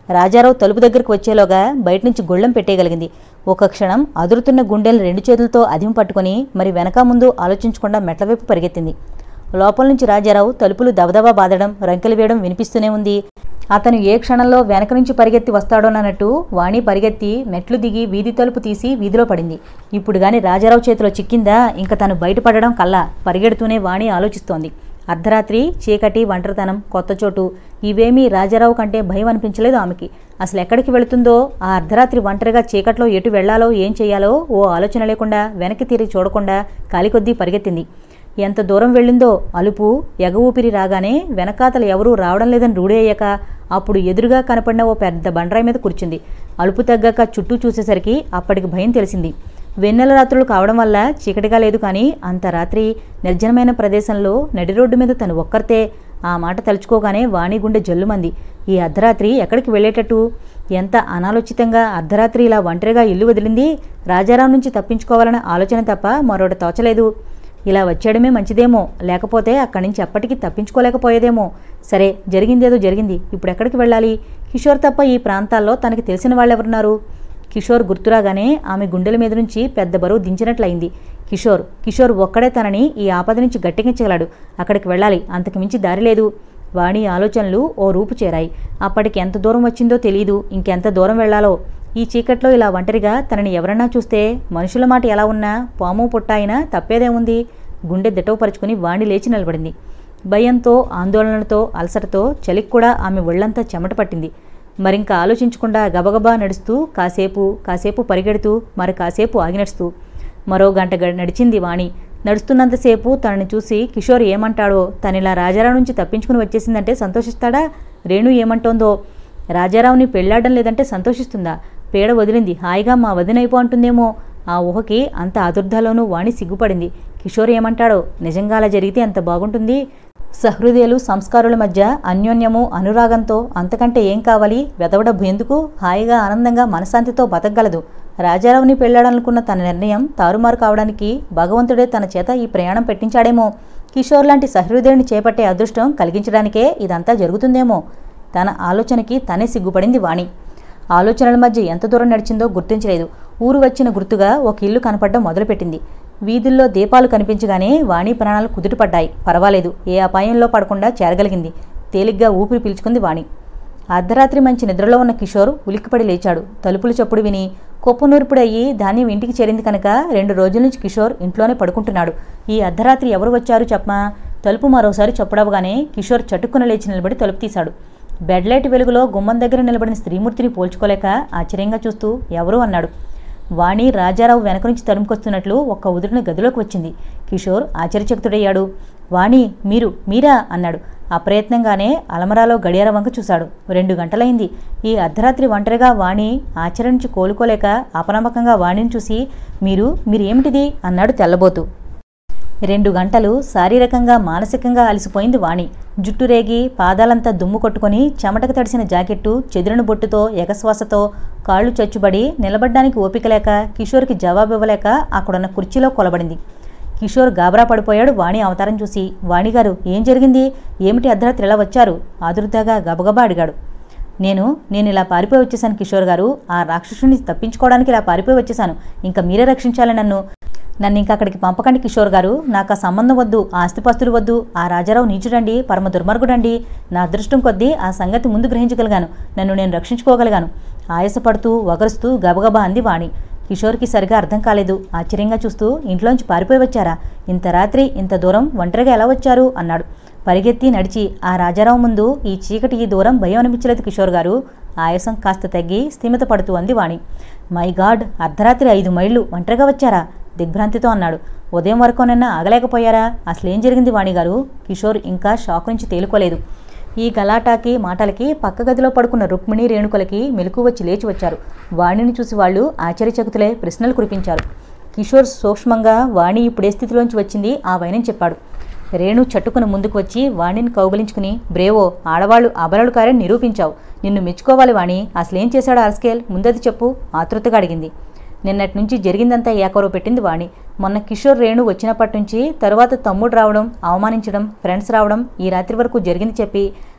రాజారావు తలుపు దగ్గరకు వచ్చేలోగా బయట నుంచి గొళ్ళెం పెట్టేయగలిగింది ఒక క్షణం అదురుతున్న గుండెలు రెండు చేతులతో అదిమి పట్టుకుని మరి వెనక ముందు ఆలోచించకుండా మెట్ల వైపు పరిగెత్తింది లోపల నుంచి రాజారావు తలుపులు దబదబా బాదడం రంకెలు వేయడం వినిపిస్తూనే ఉంది అతను ఏ క్షణంలో వెనక నుంచి పరిగెత్తి వస్తాడోనన్నట్టు వాణి పరిగెత్తి మెట్లు దిగి వీధి తలుపు తీసి వీధిలో పడింది ఇప్పుడు గాని రాజారావు చేతిలో చిక్కిందా ఇంక తను బయటపడడం కల్లా పరిగెడుతూనే వాణి ఆలోచిస్తోంది అర్ధరాత్రి చీకటి ఒంటరితనం కొత్త చోటు ఇవేమీ రాజారావు కంటే భయం అనిపించలేదు ఆమెకి అసలు ఎక్కడికి వెళుతుందో ఆ అర్ధరాత్రి ఒంటరిగా చీకట్లో ఎటు వెళ్లాలో ఏం చేయాలో ఓ ఆలోచన లేకుండా వెనక్కి తిరిగి చూడకుండా కాలికొద్దీ పరిగెత్తింది ఎంత దూరం వెళ్ళిందో అలుపు ఎగ ఊపిరి రాగానే వెనకాతలు ఎవరూ రావడం లేదని రూఢి అయ్యాక అప్పుడు ఎదురుగా కనపడిన ఓ పెద్ద బండరాయి మీద కూర్చుంది అలుపు తగ్గాక చుట్టూ చూసేసరికి అప్పటికి భయం తెలిసింది వెన్నెల రాత్రులు కావడం వల్ల చీకటిగా లేదు కానీ అంత రాత్రి నిర్జనమైన ప్రదేశంలో నడి రోడ్డు మీద తను ఒక్కరితే ఆ మాట తలుచుకోగానే వాణి గుండె జల్లుమంది ఈ అర్ధరాత్రి ఎక్కడికి వెళ్ళేటట్టు ఎంత అనాలోచితంగా అర్ధరాత్రి ఇలా ఒంటరిగా ఇల్లు వదిలింది రాజారాం నుంచి తప్పించుకోవాలన్న ఆలోచన తప్ప మరొకటి తోచలేదు ఇలా వచ్చేయడమే మంచిదేమో లేకపోతే అక్కడి నుంచి ఎప్పటికీ తప్పించుకోలేకపోయేదేమో సరే జరిగిందేదో జరిగింది ఇప్పుడు ఎక్కడికి వెళ్ళాలి కిషోర్ తప్ప ఈ ప్రాంతాల్లో తనకి తెలిసిన వాళ్ళెవరున్నారు కిషోర్ గుర్తురాగానే ఆమె గుండెల మీద నుంచి పెద్ద బరువు దించినట్లయింది కిషోర్ కిషోర్ ఒక్కడే తనని ఈ ఆపద నుంచి గట్టెక్కించగలడు అక్కడికి వెళ్ళాలి అంతకు మించి దారి లేదు వాణి ఆలోచనలు ఓ రూపు చేరాయి అప్పటికి ఎంత దూరం వచ్చిందో తెలియదు ఇంకెంత దూరం వెళ్లాలో ఈ చీకట్లో ఇలా ఒంటరిగా తనని ఎవరన్నా చూస్తే మనుషుల మాట ఎలా ఉన్నా పాము పుట్ట అయినా తప్పేదేముంది గుండె దిటవపరుచుకుని వాణి లేచి నిలబడింది భయంతో ఆందోళనలతో అలసటతో చలికి కూడా ఆమె ఒళ్ళంతా చెమట పట్టింది మరింక ఆలోచించకుండా గబగబా నడుస్తూ కాసేపు కాసేపు పరిగెడుతూ మరి కాసేపు ఆగి నడుస్తూ మరో గంట గ- నడిచింది వాణి నడుస్తున్నంతసేపు తనని చూసి కిషోర్ ఏమంటాడో తనిలా రాజారావు నుంచి తప్పించుకుని వచ్చేసిందంటే సంతోషిస్తాడా రేణు ఏమంటోందో రాజారావుని పెళ్లాడడం లేదంటే సంతోషిస్తుందా పేడ వదిలింది హాయిగా మా వదినైపో అంటుందేమో ఆ ఊహకి అంత ఆదుర్దాలోనూ వాణి సిగ్గుపడింది కిషోర్ ఏమంటాడో నిజంగా అలా జరిగితే ఎంత బాగుంటుంది సహృదయులు సంస్కారుల మధ్య అన్యోన్యము అనురాగంతో అంతకంటే ఏం కావాలి వెదవడబ్బు ఎందుకు హాయిగా ఆనందంగా మనశాంతితో బతకగలదు రాజారావుని పెళ్లాడాలనుకున్న తన నిర్ణయం తారుమారు కావడానికి భగవంతుడే తన చేత ఈ ప్రయాణం పెట్టించాడేమో కిషోర్ లాంటి సహృదయుని చేపట్టే అదృష్టం కలిగించడానికే ఇదంతా జరుగుతుందేమో తన ఆలోచనకి తనే సిగ్గుపడింది వాణి ఆలోచనల మధ్య ఎంత దూరం నడిచిందో గుర్తించలేదు ఊరు వచ్చిన గుర్తుగా ఒక ఇల్లు కనపడడం మొదలుపెట్టింది వీధుల్లో దీపాలు కనిపించగానే వాణి ప్రాణాలు కుదుటపడ్డాయి పర్వాలేదు ఏ అపాయంలో పడకుండా చేరగలిగింది తేలిగ్గా ఊపిరి పీల్చుకుంది వాణి అర్ధరాత్రి మంచి నిద్రలో ఉన్న కిషోర్ ఉలిక్కిపడి లేచాడు తలుపులు చప్పుడు విని కొప్పునూర్పుడయ్యి ధాన్యం ఇంటికి చేరింది కనుక రెండు రోజుల నుంచి కిషోర్ ఇంట్లోనే పడుకుంటున్నాడు ఈ అర్ధరాత్రి ఎవరు వచ్చారు చెప్పమా తలుపు మరోసారి చప్పుడవగానే కిషోర్ చటుక్కున లేచి నిలబడి తలుపు తీశాడు బెడ్ లైట్ వెలుగులో గుమ్మం దగ్గర నిలబడిన స్త్రీమూర్తిని పోల్చుకోలేక ఆశ్చర్యంగా చూస్తూ ఎవరు అన్నాడు వాణి రాజారావు వెనక నుంచి తరుముకొస్తున్నట్లు ఒక్క ఉదురున గదిలోకి వచ్చింది కిషోర్ ఆశ్చర్యచకితుడయ్యాడు వాణి మీరు మీరా అన్నాడు అప్రయత్నంగానే అలమరాలో గడియార వంక చూశాడు రెండు గంటలైంది ఈ అర్ధరాత్రి ఒంటరిగా వాణి ఆశ్చర్యం నుంచి కోలుకోలేక అపనమ్మకంగా వాణిని చూసి మీరు మీరేమిటిది అన్నాడు తెల్లబోతూ రెండు గంటలు శారీరకంగా మానసికంగా అలసిపోయింది వాణి జుట్టు రేగి పాదాలంతా దుమ్ము కొట్టుకొని చెమటకు తడిసిన జాకెట్టు చెదిరిన బొట్టుతో ఎగశ్వాసతో కాళ్ళు చచ్చుబడి నిలబడ్డానికి ఓపిక లేక కిషోర్కి జవాబు ఇవ్వలేక అక్కడున్న కుర్చీలో కొలబడింది కిషోర్ గాబరా పడిపోయాడు వాణి అవతారం చూసి వాణిగారు ఏం జరిగింది ఏమిటి అర్ధరాత్రి ఇలా వచ్చారు ఆదుర్దాగా గబగబా అడిగాడు నేను నేను ఇలా పారిపోయి వచ్చేసాను కిషోర్ గారు ఆ రాక్షసుని తప్పించుకోవడానికి ఇలా పారిపోయి వచ్చేసాను ఇంకా మీరే రక్షించాలి నన్ను నన్ను ఇంకా అక్కడికి పంపకండి కిషోర్ గారు నాకు ఆ సంబంధం వద్దు ఆ ఆస్తిపాస్తులు వద్దు ఆ రాజారావు నీచుడండి పరమ దుర్మార్గుడండి నా అదృష్టం కొద్దీ ఆ సంగతి ముందు గ్రహించగలిగాను నన్ను నేను రక్షించుకోగలిగాను ఆయాసపడుతూ వగరుస్తూ గబగబా అంది వాణి కిషోర్కి సరిగా అర్థం కాలేదు ఆశ్చర్యంగా చూస్తూ ఇంట్లోంచి పారిపోయి వచ్చారా ఇంత రాత్రి ఇంత దూరం ఒంటరిగా ఎలా వచ్చారు అన్నాడు పరిగెత్తి నడిచి ఆ రాజారావు ముందు ఈ చీకటి ఈ దూరం భయం అనిపించలేదు కిషోర్ గారు ఆయాసం కాస్త తగ్గి స్థిమిత పడుతూ అంది వాణి మై గాడ్ అర్ధరాత్రి ఐదు మైళ్ళు ఒంటరిగా వచ్చారా దిగ్భ్రాంతితో అన్నాడు ఉదయం వరకునన్నా ఆగలేకపోయారా అసలేం జరిగింది వాణిగారు కిషోర్ ఇంకా షాక్ నుంచి తేలుకోలేదు ఈ గలాటాకి మాటలకి పక్క గదిలో పడుకున్న రుక్మిణి రేణుకలకి మెలకు వచ్చి లేచి వచ్చారు వాణిని చూసి వాళ్ళు ఆశ్చర్యచకుతులే ప్రశ్నలు కురిపించారు కిషోర్ సూక్ష్మంగా వాణి ఇప్పుడే స్థితిలోంచి వచ్చింది ఆ వైనం చెప్పాడు రేణు చట్టుకుని ముందుకు వచ్చి వాణిని కౌగలించుకుని బ్రేవో ఆడవాళ్ళు అబలలు కారని నిరూపించావు నిన్ను మెచ్చుకోవాలి వాణి అసలేం చేశాడు ఆర్స్కేల్ ముందది చెప్పు ఆతృతగా అడిగింది నిన్నటి నుంచి జరిగిందంతా ఏకరో పెట్టింది వాణి మొన్న కిషోర్ రేణు వచ్చినప్పటి నుంచి తరువాత తమ్ముడు రావడం అవమానించడం ఫ్రెండ్స్ రావడం ఈ రాత్రి వరకు జరిగింది చెప్పి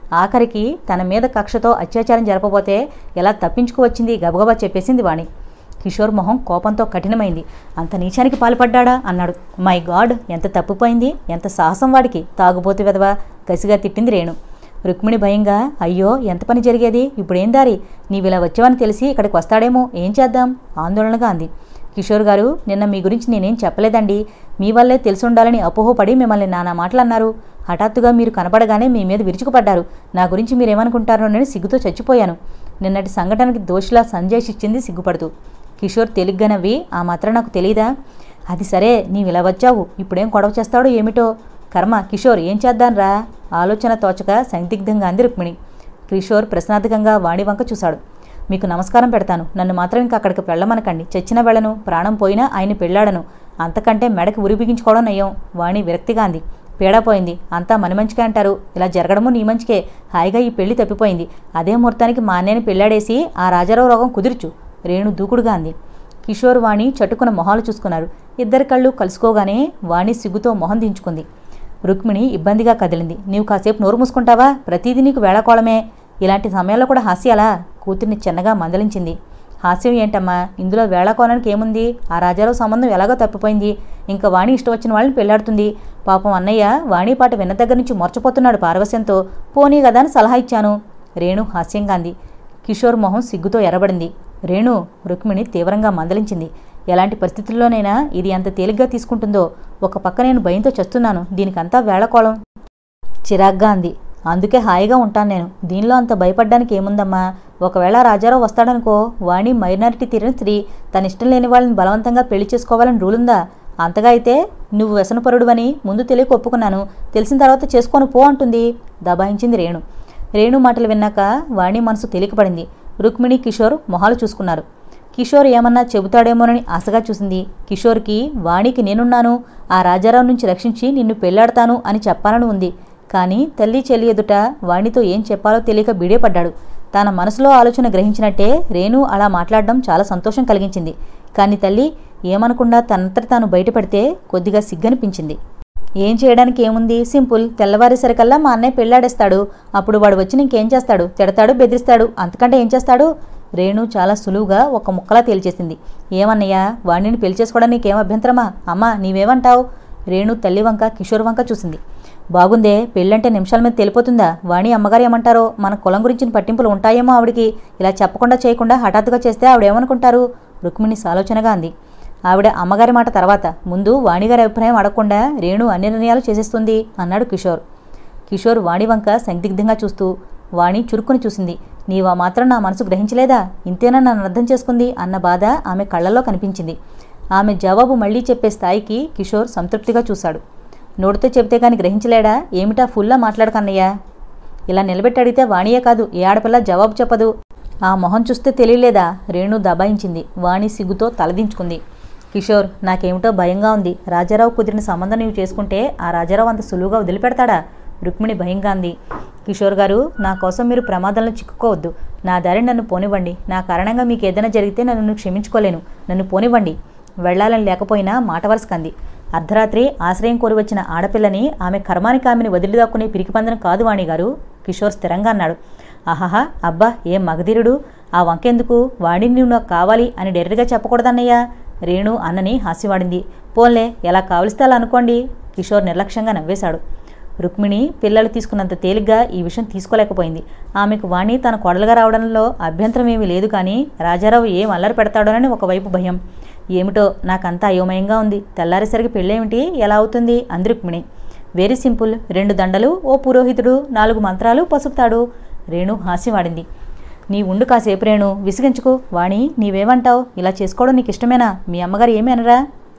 ఆఖరికి తన మీద కక్షతో అత్యాచారం జరపబోతే ఎలా తప్పించుకువచ్చింది గబగబా చెప్పేసింది వాణి కిషోర్ మొహం కోపంతో కఠినమైంది అంత నీచానికి పాల్పడ్డాడా అన్నాడు మై గాడ్ ఎంత తప్పుపోయింది ఎంత సాహసం వాడికి తాగుబోతు వెదవా కసిగా తిట్టింది రేణు రుక్మిణి భయంగా అయ్యో ఎంత పని జరిగేది ఇప్పుడేం దారి నీవిలా వచ్చావని తెలిసి ఇక్కడికి వస్తాడేమో ఏం చేద్దాం ఆందోళనగా అంది కిషోర్ గారు నిన్న మీ గురించి నేనేం చెప్పలేదండి మీ వల్లే తెలిసుండాలని అపోహపడి మిమ్మల్ని నానా మాటలు అన్నారు హఠాత్తుగా మీరు కనపడగానే మీ మీద విరుచుకుపడ్డారు నా గురించి మీరేమనుకుంటారో నేను సిగ్గుతో చచ్చిపోయాను నిన్నటి సంఘటనకి దోషిలా సంజయ్ ఇచ్చింది సిగ్గుపడుతూ కిషోర్ తేలిగ్గా నవ్వి ఆ మాత్రం నాకు తెలీదా అది సరే నీవు ఇలా వచ్చావు ఇప్పుడేం గొడవ చేస్తాడో ఏమిటో కర్మ కిషోర్ ఏం చేద్దాన్రా ఆలోచన తోచక సందిగ్ధంగా అంది రుక్మిణి కిషోర్ ప్రశ్నార్థకంగా వాణి వంక చూశాడు మీకు నమస్కారం పెడతాను నన్ను మాత్రం ఇంకా అక్కడికి వెళ్ళమనకండి చచ్చిన వెళ్ళను ప్రాణం పోయినా ఆయన పెళ్ళాడను అంతకంటే మెడకి ఉరి బిగించుకోవడం నయ్యం వాణి విరక్తిగా అంది పీడా పోయింది అంతా మన మంచికే అంటారు ఇలా జరగడము నీ మంచికే హాయిగా ఈ పెళ్లి తప్పిపోయింది అదే ముహూర్తానికి మా అన్నయ్యని పెళ్ళాడేసి ఆ రాజారావు రోగం కుదుర్చు రేణు దూకుడుగా అంది కిషోర్ వాణి చట్టుకున్న మొహాలు చూసుకున్నారు ఇద్దరి కళ్ళు కలుసుకోగానే వాణి సిగ్గుతో మొహం దించుకుంది రుక్మిణి ఇబ్బందిగా కదిలింది నీవు కాసేపు నోరు మూసుకుంటావా ప్రతిదీ నీకు వేళకోళమే ఇలాంటి సమయాల్లో కూడా హాస్యాలా కూతుర్ని చిన్నగా మందలించింది హాస్యం ఏంటమ్మా ఇందులో వేళకోళానికి ఏముంది ఆ రాజారావు సంబంధం ఎలాగో తప్పిపోయింది ఇంకా వాణి ఇష్టం వచ్చిన వాళ్ళని పెళ్లాడుతుంది పాపం అన్నయ్య వాణి పాట విన్న దగ్గర నుంచి మొర్చపోతున్నాడు పారవశ్యంతో పోనీ కదా అని సలహా ఇచ్చాను రేణు హాస్యంగా అంది కిషోర్ మొహం సిగ్గుతో ఎర్రబడింది రేణు రుక్మిణి తీవ్రంగా మందలించింది ఎలాంటి పరిస్థితుల్లోనైనా ఇది ఎంత తేలిగ్గా తీసుకుంటుందో ఒక పక్క నేను భయంతో చస్తున్నాను దీనికంతా వేళకోళం చిరాగ్గా అంది అందుకే హాయిగా ఉంటాను నేను దీనిలో అంత భయపడ్డానికి ఏముందమ్మా ఒకవేళ రాజారావు వస్తాడనుకో వాణి మైనారిటీ తీరిన స్త్రీ తన ఇష్టం లేని వాళ్ళని బలవంతంగా పెళ్లి చేసుకోవాలని రూల్ ఉందా అంతగా అయితే నువ్వు వ్యసనపరుడువని ముందు తెలియక ఒప్పుకున్నాను తెలిసిన తర్వాత చేసుకొని పో అంటుంది దబాయించింది రేణు రేణు మాటలు విన్నాక వాణి మనసు తేలికపడింది రుక్మిణి కిషోర్ మొహాలు చూసుకున్నారు కిషోర్ ఏమన్నా చెబుతాడేమోనని ఆశగా చూసింది కిషోర్కి వాణికి నేనున్నాను ఆ రాజారావు నుంచి రక్షించి నిన్ను పెళ్లాడతాను అని చెప్పాలని ఉంది కానీ తల్లి చెల్లి ఎదుట వాణితో ఏం చెప్పాలో తెలియక బిడేపడ్డాడు తన మనసులో ఆలోచన గ్రహించినట్టే రేణు అలా మాట్లాడడం చాలా సంతోషం కలిగించింది కానీ తల్లి ఏమనకుండా తనంతట తాను బయటపడితే కొద్దిగా సిగ్గనిపించింది ఏం చేయడానికి ఏముంది సింపుల్ తెల్లవారేసరికల్లా మా అన్నయ్య పెళ్ళాడేస్తాడు అప్పుడు వాడు వచ్చి ఇంకేం చేస్తాడు తిడతాడు బెదిరిస్తాడు అంతకంటే ఏం చేస్తాడు రేణు చాలా సులువుగా ఒక ముక్కలా తేల్చేసింది ఏమన్నయ్యా వాణ్ణిని పెళ్లి చేసుకోవడానికి ఏం అభ్యంతరమా అమ్మా నీవేమంటావు రేణు తల్లి వంక కిషోర్ వంక చూసింది బాగుందే పెళ్ళంటే నిమిషాల మీద తెలిపోతుందా వాణి అమ్మగారు ఏమంటారో మన కులం గురించిన పట్టింపులు ఉంటాయేమో ఆవిడికి ఇలా చెప్పకుండా చేయకుండా హఠాత్తుగా చేస్తే ఆవిడేమనుకుంటారు రుక్మిణి సాలోచనగా అంది ఆవిడ అమ్మగారి మాట తర్వాత ముందు వాణిగారి అభిప్రాయం అడగకుండా రేణు అన్ని నిర్ణయాలు చేసేస్తుంది అన్నాడు కిషోర్ కిషోర్ వాణి వంక సందిగ్ధంగా చూస్తూ వాణి చురుక్కుని చూసింది నీవా మాత్రం నా మనసు గ్రహించలేదా ఇంతేనా నన్ను అర్థం చేసుకుంది అన్న బాధ ఆమె కళ్ళల్లో కనిపించింది ఆమె జవాబు మళ్ళీ చెప్పే స్థాయికి కిషోర్ సంతృప్తిగా చూశాడు నోటితో చెబితే కానీ గ్రహించలేడా ఏమిటా ఫుల్లా మాట్లాడకన్నయ్యా ఇలా నిలబెట్టి అడిగితే వాణియే కాదు ఏ ఆడపిల్ల జవాబు చెప్పదు ఆ మొహం చూస్తే తెలియలేదా రేణు దబాయించింది వాణి సిగ్గుతో తలదించుకుంది కిషోర్ నాకేమిటో భయంగా ఉంది రాజారావు కుదిరిన సంబంధం నీవు చేసుకుంటే ఆ రాజారావు అంత సులువుగా వదిలిపెడతాడా రుక్మిణి భయంగా అంది కిషోర్ గారు నా కోసం మీరు ప్రమాదంలో చిక్కుకోవద్దు నా దారి నన్ను పోనివ్వండి నా కారణంగా మీకు ఏదైనా జరిగితే నన్ను క్షమించుకోలేను నన్ను పోనివ్వండి వెళ్లాలని లేకపోయినా మాట వరుసకంది అర్ధరాత్రి ఆశ్రయం కోరి వచ్చిన ఆడపిల్లని ఆమె కర్మానికి ఆమెను వదిలిదాక్కునే పిరికిపందనం కాదు వాణి గారు కిషోర్ స్థిరంగా అన్నాడు ఆహాహా అబ్బా ఏం మగధీరుడు ఆ వంకెందుకు వాడిని నువ్వు నాకు కావాలి అని డెర్రిగా చెప్పకూడదన్నయ్యా రేణు అన్నని హాస్యవాడింది పోన్లే ఎలా కావలిస్తే అలా అనుకోండి కిషోర్ నిర్లక్ష్యంగా నవ్వేశాడు రుక్మిణి పిల్లలు తీసుకున్నంత తేలిగ్గా ఈ విషయం తీసుకోలేకపోయింది ఆమెకు వాణి తన కొడలుగా రావడంలో అభ్యంతరం ఏమీ లేదు కానీ రాజారావు ఏం అల్లరి పెడతాడోనని ఒకవైపు భయం ఏమిటో నాకంతా అయోమయంగా ఉంది తెల్లారేసరికి పెళ్ళేమిటి ఎలా అవుతుంది అంది రుక్మిణి వెరీ సింపుల్ రెండు దండలు ఓ పురోహితుడు నాలుగు మంత్రాలు పసుపుతాడు రేణు హాస్యవాడింది నీ ఉండు కాసేపు రేణు విసిగించుకో వాణి నీవేమంటావు ఇలా చేసుకోవడం నీకు ఇష్టమేనా మీ అమ్మగారు ఏమీ అనరా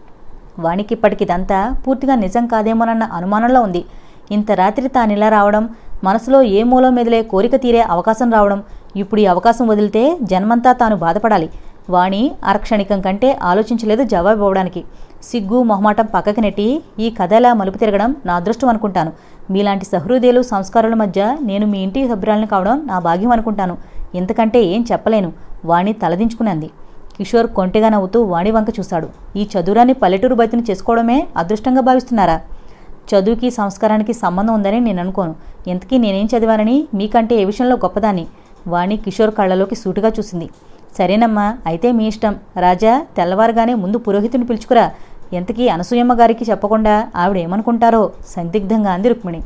వానికి ఇప్పటికిదంతా పూర్తిగా నిజం కాదేమోనన్న అనుమానంలో ఉంది ఇంత రాత్రి తానిలా రావడం మనసులో ఏ మూలో మెదిలే కోరిక తీరే అవకాశం రావడం ఇప్పుడు ఈ అవకాశం వదిలితే జన్మంతా తాను బాధపడాలి వాణి అరక్షణికం కంటే ఆలోచించలేదు జవాబు ఇవ్వడానికి సిగ్గు మొహమాటం పక్కకి నెట్టి ఈ కథ ఎలా మలుపు తిరగడం నా అదృష్టం అనుకుంటాను మీలాంటి సహృదయులు సంస్కారాల మధ్య నేను మీ ఇంటి సభ్యురాలను కావడం నా భాగ్యం అనుకుంటాను ఇంతకంటే ఏం చెప్పలేను వాణి తలదించుకునంది కిషోర్ కొంటెగా నవ్వుతూ వాణి వంక చూశాడు ఈ చదువురాన్ని పల్లెటూరు బతిని చేసుకోవడమే అదృష్టంగా భావిస్తున్నారా చదువుకి సంస్కారానికి సంబంధం ఉందని నేను అనుకోను ఇంతకీ నేనేం చదివానని మీకంటే ఏ విషయంలో గొప్పదాన్ని వాణి కిషోర్ కళ్ళలోకి సూటిగా చూసింది సరేనమ్మా అయితే మీ ఇష్టం రాజా తెల్లవారుగానే ముందు పురోహితుని పిలుచుకురా ఎంతకీ అనసూయమ్మ గారికి చెప్పకుండా ఆవిడ ఏమనుకుంటారో సందిగ్ధంగా అంది రుక్మిణి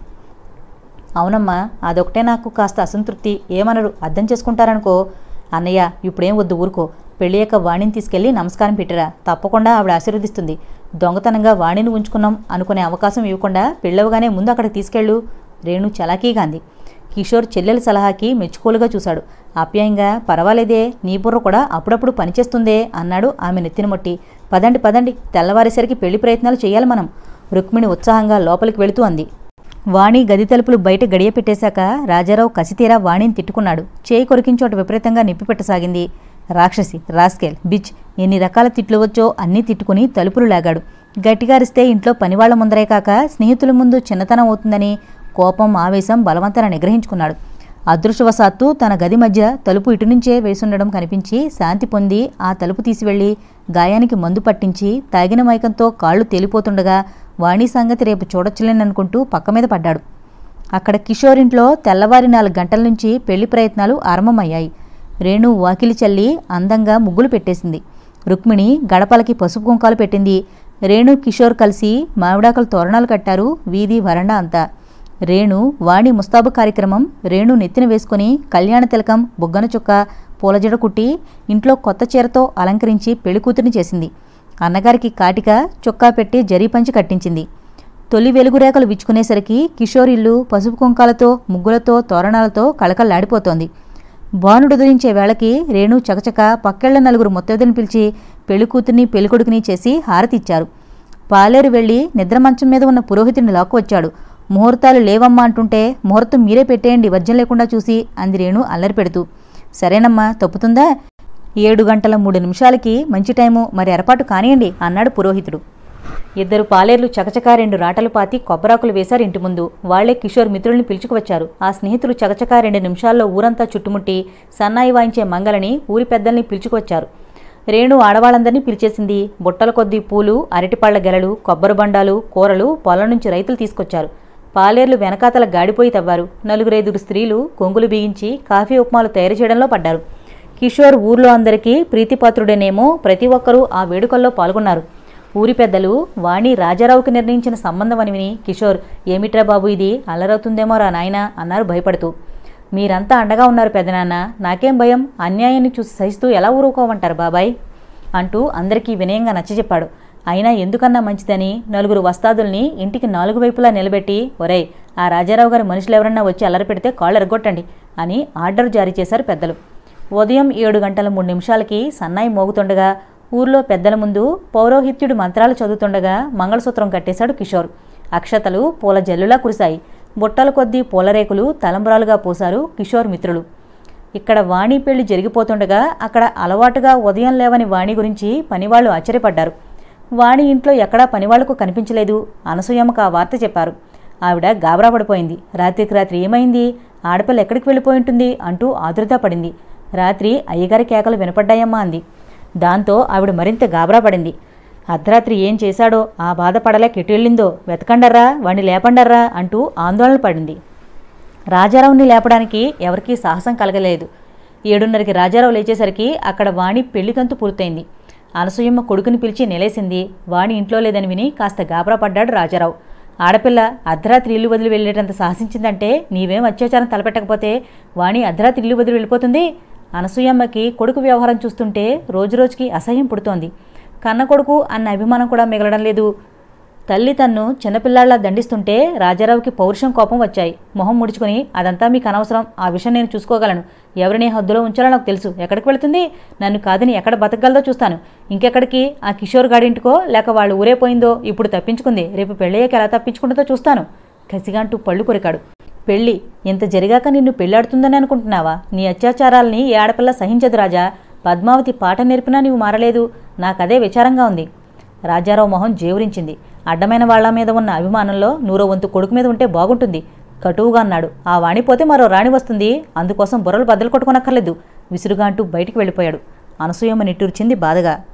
అవునమ్మా అదొకటే నాకు కాస్త అసంతృప్తి ఏమనరు అర్థం చేసుకుంటారనుకో అన్నయ్య ఇప్పుడేం వద్దు ఊరుకో పెళ్ళయ్యాక వాణిని తీసుకెళ్ళి నమస్కారం పెట్టిరా తప్పకుండా ఆవిడ ఆశీర్వదిస్తుంది దొంగతనంగా వాణిని ఉంచుకున్నాం అనుకునే అవకాశం ఇవ్వకుండా పెళ్ళవగానే ముందు అక్కడికి తీసుకెళ్ళు రేణు చలాకీగా అంది కిషోర్ చెల్లెల సలహాకి మెచ్చుకోలుగా చూశాడు ఆప్యాయంగా పర్వాలేదే నీ బుర్ర కూడా అప్పుడప్పుడు పనిచేస్తుందే అన్నాడు ఆమె నెత్తిన మొట్టి పదండి పదండి తెల్లవారేసరికి పెళ్లి ప్రయత్నాలు చేయాలి మనం రుక్మిణి ఉత్సాహంగా లోపలికి వెళుతూ అంది వాణి గది తలుపులు బయట గడియ పెట్టేశాక రాజారావు కసితీరా వాణిని తిట్టుకున్నాడు చేయి కొరికించోట విపరీతంగా నిప్పి పెట్టసాగింది రాక్షసి రాస్కెల్ బిచ్ ఎన్ని రకాల తిట్లు వచ్చో అన్నీ తిట్టుకుని తలుపులు లాగాడు గట్టిగా అరిస్తే ఇంట్లో పనివాళ్ల ముందరే కాక స్నేహితుల ముందు చిన్నతనం అవుతుందని కోపం ఆవేశం బలవంతన నిగ్రహించుకున్నాడు అదృష్టవశాత్తు తన గది మధ్య తలుపు ఇటు నుంచే వేసుండడం కనిపించి శాంతి పొంది ఆ తలుపు తీసివెళ్లి గాయానికి మందు పట్టించి తాగిన మైకంతో కాళ్ళు తేలిపోతుండగా వాణి సంగతి రేపు చూడొచ్చులేననుకుంటూ పక్క మీద పడ్డాడు అక్కడ కిషోర్ ఇంట్లో తెల్లవారి నాలుగు గంటల నుంచి పెళ్లి ప్రయత్నాలు ఆరంభమయ్యాయి రేణు వాకిలి చల్లి అందంగా ముగ్గులు పెట్టేసింది రుక్మిణి గడపలకి పసుపు కుంకాలు పెట్టింది రేణు కిషోర్ కలిసి మామిడాకలు తోరణాలు కట్టారు వీధి వరండా అంతా రేణు వాణి ముస్తాబు కార్యక్రమం రేణు నెత్తిన వేసుకుని కళ్యాణ తిలకం బుగ్గన చుక్క పూలజడ కుట్టి ఇంట్లో కొత్త చీరతో అలంకరించి పెళ్లి కూతురిని చేసింది అన్నగారికి కాటిక చొక్కా పెట్టి జరీ పంచి కట్టించింది తొలి వెలుగురేఖలు విచ్చుకునేసరికి కిషోర్ ఇల్లు పసుపు కుంకాలతో ముగ్గులతో తోరణాలతో కళకళలాడిపోతోంది బాణుడు ఉదయించే వేళకి రేణు చకచక పక్కెళ్ల నలుగురు ముత్తైదుని పిలిచి పెళ్లి కూతుర్ని పెళ్ళికొడుకుని చేసి హారతిచ్చారు పాలేరు వెళ్లి నిద్ర మంచం మీద ఉన్న పురోహితుడిని లాక్కు వచ్చాడు ముహూర్తాలు లేవమ్మా అంటుంటే ముహూర్తం మీరే పెట్టేయండి వర్జం లేకుండా చూసి అంది రేణు అల్లరి పెడుతూ సరేనమ్మా తప్పుతుందా ఏడు గంటల మూడు నిమిషాలకి మంచి టైము మరి ఏర్పాటు కానియండి అన్నాడు పురోహితుడు ఇద్దరు పాలేర్లు చకచకా రెండు రాటలు పాతి కొబ్బరాకులు వేశారు ఇంటి ముందు వాళ్లే కిషోర్ మిత్రుల్ని పిలుచుకువచ్చారు ఆ స్నేహితులు చకచకా రెండు నిమిషాల్లో ఊరంతా చుట్టుముట్టి సన్నాయి వాయించే మంగళని ఊరి పెద్దల్ని పిలుచుకువచ్చారు రేణు ఆడవాళ్ళందరినీ పిలిచేసింది బుట్టల కొద్దీ పూలు అరటిపళ్ల గెలలు కొబ్బరి బండాలు కూరలు పొలం నుంచి రైతులు తీసుకొచ్చారు పాలేర్లు వెనకాతల గాడిపోయి తవ్వారు నలుగురైదుగురు స్త్రీలు కొంగులు బిగించి కాఫీ ఉప్మాలు తయారు చేయడంలో పడ్డారు కిషోర్ ఊర్లో అందరికీ ప్రీతిపాత్రుడేనేమో ప్రతి ఒక్కరూ ఆ వేడుకల్లో పాల్గొన్నారు ఊరి పెద్దలు వాణి రాజారావుకి నిర్ణయించిన సంబంధం అని విని కిషోర్ ఏమిట్రా బాబు ఇది అల్లరవుతుందేమో రా నాయనా అన్నారు భయపడుతూ మీరంతా అండగా ఉన్నారు పెదనాన్న నాకేం భయం అన్యాయాన్ని చూసి సహిస్తూ ఎలా ఊరుకోమంటారు బాబాయ్ అంటూ అందరికీ వినయంగా నచ్చజెప్పాడు అయినా ఎందుకన్నా మంచిదని నలుగురు వస్తాదుల్ని ఇంటికి నాలుగు వైపులా నిలబెట్టి ఒరేయ్ ఆ రాజారావు గారి మనుషులు ఎవరన్నా వచ్చి అల్లరి పెడితే కాళ్ళు ఎరగొట్టండి అని ఆర్డర్ జారీ చేశారు పెద్దలు ఉదయం ఏడు గంటల మూడు నిమిషాలకి సన్నాయి మోగుతుండగా ఊర్లో పెద్దల ముందు పౌరోహిత్యుడు మంత్రాలు చదువుతుండగా మంగళసూత్రం కట్టేశాడు కిషోర్ అక్షతలు పూల జల్లులా కురిశాయి బుట్టల కొద్దీ పూలరేకులు తలంబ్రాలుగా పోశారు కిషోర్ మిత్రులు ఇక్కడ వాణి పెళ్లి జరిగిపోతుండగా అక్కడ అలవాటుగా ఉదయం లేవని వాణి గురించి పనివాళ్లు ఆశ్చర్యపడ్డారు వాణి ఇంట్లో ఎక్కడా పనివాళ్లకు కనిపించలేదు అనసూయమ్మకు ఆ వార్త చెప్పారు ఆవిడ గాబరా పడిపోయింది రాత్రికి రాత్రి ఏమైంది ఆడపిల్ల ఎక్కడికి వెళ్ళిపోయి ఉంటుంది అంటూ ఆదురత పడింది రాత్రి అయ్యగారి కేకలు వినపడ్డాయమ్మా అంది దాంతో ఆవిడ మరింత గాబరా పడింది అర్ధరాత్రి ఏం చేశాడో ఆ బాధపడలేక ఎటు వెళ్ళిందో వెతకండర్రా వాణ్ణి లేపండర్రా అంటూ ఆందోళన పడింది రాజారావుని లేపడానికి ఎవరికీ సాహసం కలగలేదు ఏడున్నరకి రాజారావు లేచేసరికి అక్కడ వాణి పెళ్లి తంతు పూర్తయింది అనసూయమ్మ కొడుకుని పిలిచి నిలేసింది వాణి ఇంట్లో లేదని విని కాస్త గాబరా పడ్డాడు రాజారావు ఆడపిల్ల అర్ధరాత్రి ఇల్లు వదిలి వెళ్ళేటంత సాహసించిందంటే నీవేం అత్యాచారం తలపెట్టకపోతే వాణి అర్ధరాత్రి ఇల్లు వదిలి వెళ్ళిపోతుంది అనసూయమ్మకి కొడుకు వ్యవహారం చూస్తుంటే రోజురోజుకి అసహ్యం పుడుతోంది కన్న కొడుకు అన్న అభిమానం కూడా మిగలడం లేదు తల్లి తన్ను చిన్నపిల్లాళ్లా దండిస్తుంటే రాజారావుకి పౌరుషం కోపం వచ్చాయి మొహం ముడుచుకుని అదంతా మీకు అనవసరం ఆ విషయం నేను చూసుకోగలను ఎవరిని హద్దులో ఉంచాలో నాకు తెలుసు ఎక్కడికి వెళుతుంది నన్ను కాదని ఎక్కడ బతకగలదో చూస్తాను ఇంకెక్కడికి ఆ కిషోర్ గాడింటికో లేక వాళ్ళు ఊరే పోయిందో ఇప్పుడు తప్పించుకుంది రేపు పెళ్ళయ్యాక ఎలా తప్పించుకుంటుందో చూస్తాను కసిగా అంటూ పళ్ళు కొరికాడు పెళ్ళి ఇంత జరిగాక నిన్ను పెళ్ళాడుతుందని అనుకుంటున్నావా నీ అత్యాచారాల్ని ఏ ఆడపిల్ల సహించదు రాజా పద్మావతి పాట నేర్పినా నీవు మారలేదు నాకదే విచారంగా ఉంది రాజారావు మొహం జేవురించింది అడ్డమైన వాళ్ల మీద ఉన్న అభిమానంలో నూరో వంతు కొడుకు మీద ఉంటే బాగుంటుంది కటువుగా అన్నాడు ఆ వాణిపోతే మరో రాణి వస్తుంది అందుకోసం బుర్రలు బద్దలు కొట్టుకోనక్కర్లేదు విసురుగా అంటూ బయటికి వెళ్ళిపోయాడు అనసూయమ్మ నిట్టూర్చింది బాధగా